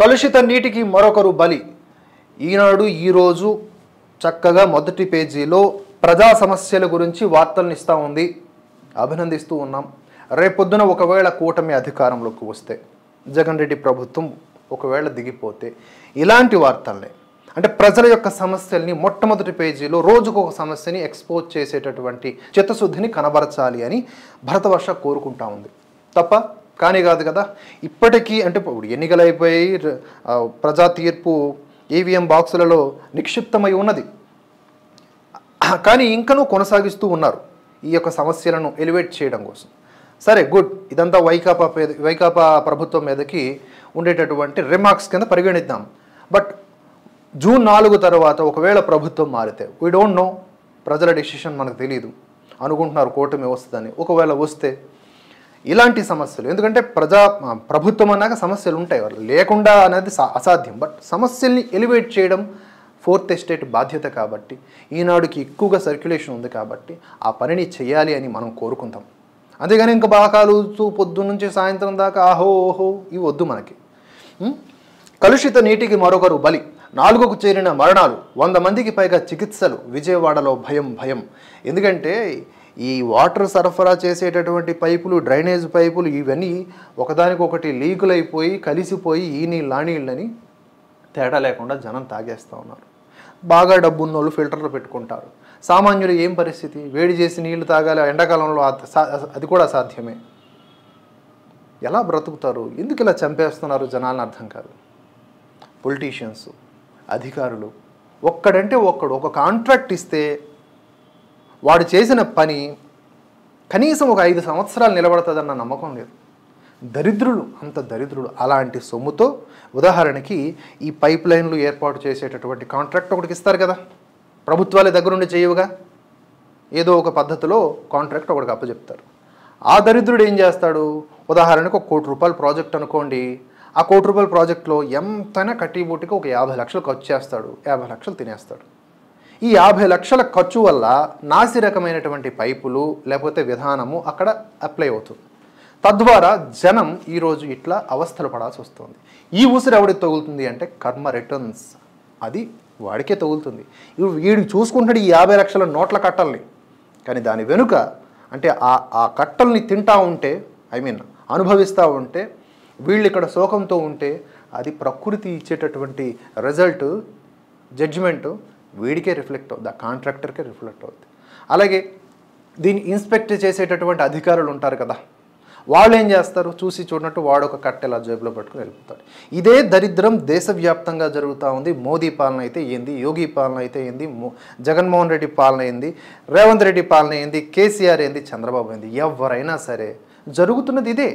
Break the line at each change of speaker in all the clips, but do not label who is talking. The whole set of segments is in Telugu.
కలుషిత నీటికి మరొకరు బలి ఈనాడు ఈరోజు చక్కగా మొదటి పేజీలో ప్రజా సమస్యల గురించి వార్తలను ఇస్తూ ఉంది అభినందిస్తూ ఉన్నాం రేపొద్దున ఒకవేళ కూటమి అధికారంలోకి వస్తే జగన్ రెడ్డి ప్రభుత్వం ఒకవేళ దిగిపోతే ఇలాంటి వార్తల్ని అంటే ప్రజల యొక్క సమస్యల్ని మొట్టమొదటి పేజీలో రోజుకు ఒక సమస్యని ఎక్స్పోజ్ చేసేటటువంటి చిత్తశుద్ధిని కనబరచాలి అని భరతవర్ష కోరుకుంటా ఉంది తప్ప కానీ కాదు కదా ఇప్పటికీ అంటే ఇప్పుడు ఎన్నికలు అయిపోయి ర- ఆ, ప్రజా తీర్పు ఈవీఎం బాక్సులలో నిక్షిప్తమై ఉన్నది కానీ ఇంకనూ కొనసాగిస్తూ ఉన్నారు ఈ యొక్క సమస్యలను ఎలివేట్ చేయడం కోసం సరే గుడ్ ఇదంతా వైకాపా మీద వైకాపా ప్రభుత్వం మీదకి ఉండేటటువంటి రిమార్క్స్ కింద పరిగణిద్దాం బట్ జూన్ నాలుగు తర్వాత ఒకవేళ ప్రభుత్వం మారితే వీ డోంట్ నో ప్రజల డెసిషన్ మనకు తెలియదు అనుకుంటున్నారు కూటమి వస్తుందని ఒకవేళ వస్తే ఇలాంటి సమస్యలు ఎందుకంటే ప్రజా ప్రభుత్వం అన్నాక సమస్యలు ఉంటాయి వాళ్ళు లేకుండా అనేది సా- అసాధ్యం బట్ సమస్యల్ని ఎలివేట్ చేయడం ఫోర్త్ ఎస్టేట్ బాధ్యత కాబట్టి ఈనాడుకి ఎక్కువగా సర్క్యులేషన్ ఉంది కాబట్టి ఆ పనిని చేయాలి అని మనం కోరుకుంటాం అంతేగాని ఇంకా బాగా కాలుతూ పొద్దు నుంచి సాయంత్రం దాకా ఆహో ఓహో ఇవి వద్దు మనకి ఉం? కలుషిత నీటికి మరొకరు బలి నాలుగుకు చేరిన మరణాలు వంద మందికి పైగా చికిత్సలు విజయవాడలో భయం భయం ఎందుకంటే ఈ వాటర్ సరఫరా చేసేటటువంటి పైపులు డ్రైనేజ్ పైపులు ఇవన్నీ ఒకదానికొకటి లీకులైపోయి కలిసిపోయి ఈ నీళ్ళు ఆ నీళ్ళని తేడా లేకుండా జనం తాగేస్తూ ఉన్నారు బాగా డబ్బున్న వాళ్ళు ఫిల్టర్లు పెట్టుకుంటారు సామాన్యులు ఏం పరిస్థితి వేడి చేసి నీళ్లు తాగాలి ఎండాకాలంలో అది సా- అది కూడా సాధ్యమే ఎలా బ్రతుకుతారు ఎందుకు ఇలా చంపేస్తున్నారు జనాలను అర్థం కాదు పొలిటీషియన్స్ అధికారులు ఒక్కడంటే ఒక్కడు ఒక కాంట్రాక్ట్ ఇస్తే వాడు చేసిన పని కనీసం ఒక ఐదు సంవత్సరాలు నిలబడుతుందన్న నమ్మకం లేదు దరిద్రులు అంత దరిద్రులు అలాంటి సొమ్ముతో ఉదాహరణకి ఈ పైప్ లైన్లు ఏర్పాటు చేసేటటువంటి కాంట్రాక్ట్ ఒకటికి ఇస్తారు కదా ప్రభుత్వాల దగ్గరుండి చేయవుగా ఏదో ఒక పద్ధతిలో కాంట్రాక్ట్ ఒకటికి అప్పచెప్తారు ఆ దరిద్రుడు ఏం చేస్తాడు ఉదాహరణకు ఒక కోటి రూపాయల ప్రాజెక్ట్ అనుకోండి ఆ కోటి రూపాయల ప్రాజెక్ట్లో ఎంతైనా కట్టిబుట్టికి ఒక యాభై లక్షలు ఖర్చు చేస్తాడు యాభై లక్షలు తినేస్తాడు ఈ యాభై లక్షల ఖర్చు వల్ల నాసి రకమైనటువంటి పైపులు లేకపోతే విధానము అక్కడ అప్లై అవుతుంది తద్వారా జనం ఈరోజు ఇట్లా అవస్థలు పడాల్సి వస్తుంది ఈ ఉసిరి ఎవడికి తగులుతుంది అంటే కర్మ రిటర్న్స్ అది వాడికే తగులుతుంది ఇప్పుడు వీడు చూసుకుంటాడు ఈ యాభై లక్షల నోట్ల కట్టల్ని కానీ దాని వెనుక అంటే ఆ ఆ కట్టల్ని తింటా ఉంటే ఐ మీన్ అనుభవిస్తూ ఉంటే వీళ్ళు ఇక్కడ శోకంతో ఉంటే అది ప్రకృతి ఇచ్చేటటువంటి రిజల్ట్ జడ్జిమెంట్ వీడికే రిఫ్లెక్ట్ అవుతుంది ఆ కాంట్రాక్టర్కే రిఫ్లెక్ట్ అవుతుంది అలాగే దీన్ని ఇన్స్పెక్ట్ చేసేటటువంటి అధికారులు ఉంటారు కదా వాళ్ళు ఏం చేస్తారు చూసి చూడనట్టు వాడు ఒక కట్టెలా జేబులో పట్టుకుని వెళ్ళిపోతాడు ఇదే దరిద్రం దేశవ్యాప్తంగా జరుగుతూ ఉంది మోదీ పాలన అయితే ఏంది యోగి పాలన అయితే ఏంది మో- జగన్మోహన్ రెడ్డి పాలన ఏంది రేవంత్ రెడ్డి పాలన ఏంది కేసీఆర్ ఏంది చంద్రబాబు ఏంది ఎవరైనా సరే జరుగుతున్నది ఇదే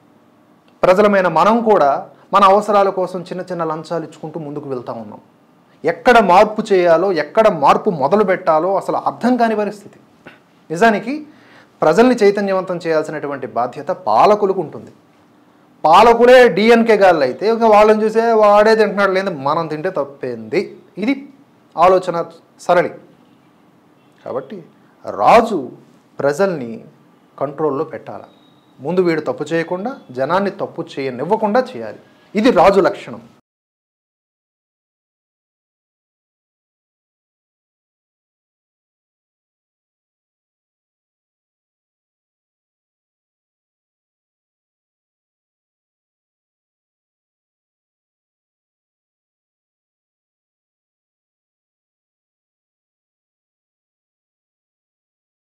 ప్రజలమైన మనం కూడా మన అవసరాల కోసం చిన్న చిన్న లంచాలు ఇచ్చుకుంటూ ముందుకు వెళ్తా ఉన్నాం ఎక్కడ మార్పు చేయాలో ఎక్కడ మార్పు మొదలు పెట్టాలో అసలు అర్థం కాని పరిస్థితి నిజానికి ప్రజల్ని చైతన్యవంతం చేయాల్సినటువంటి బాధ్యత పాలకులకు ఉంటుంది పాలకులే డిఎన్కే గాళ్ళు అయితే ఇక వాళ్ళని చూసే వాడే తింటున్నాడు లేదు మనం తింటే తప్పేంది ఇది ఆలోచన సరళి కాబట్టి రాజు ప్రజల్ని కంట్రోల్లో పెట్టాలి ముందు వీడు తప్పు చేయకుండా జనాన్ని తప్పు చేయనివ్వకుండా చేయాలి ఇది రాజు లక్షణం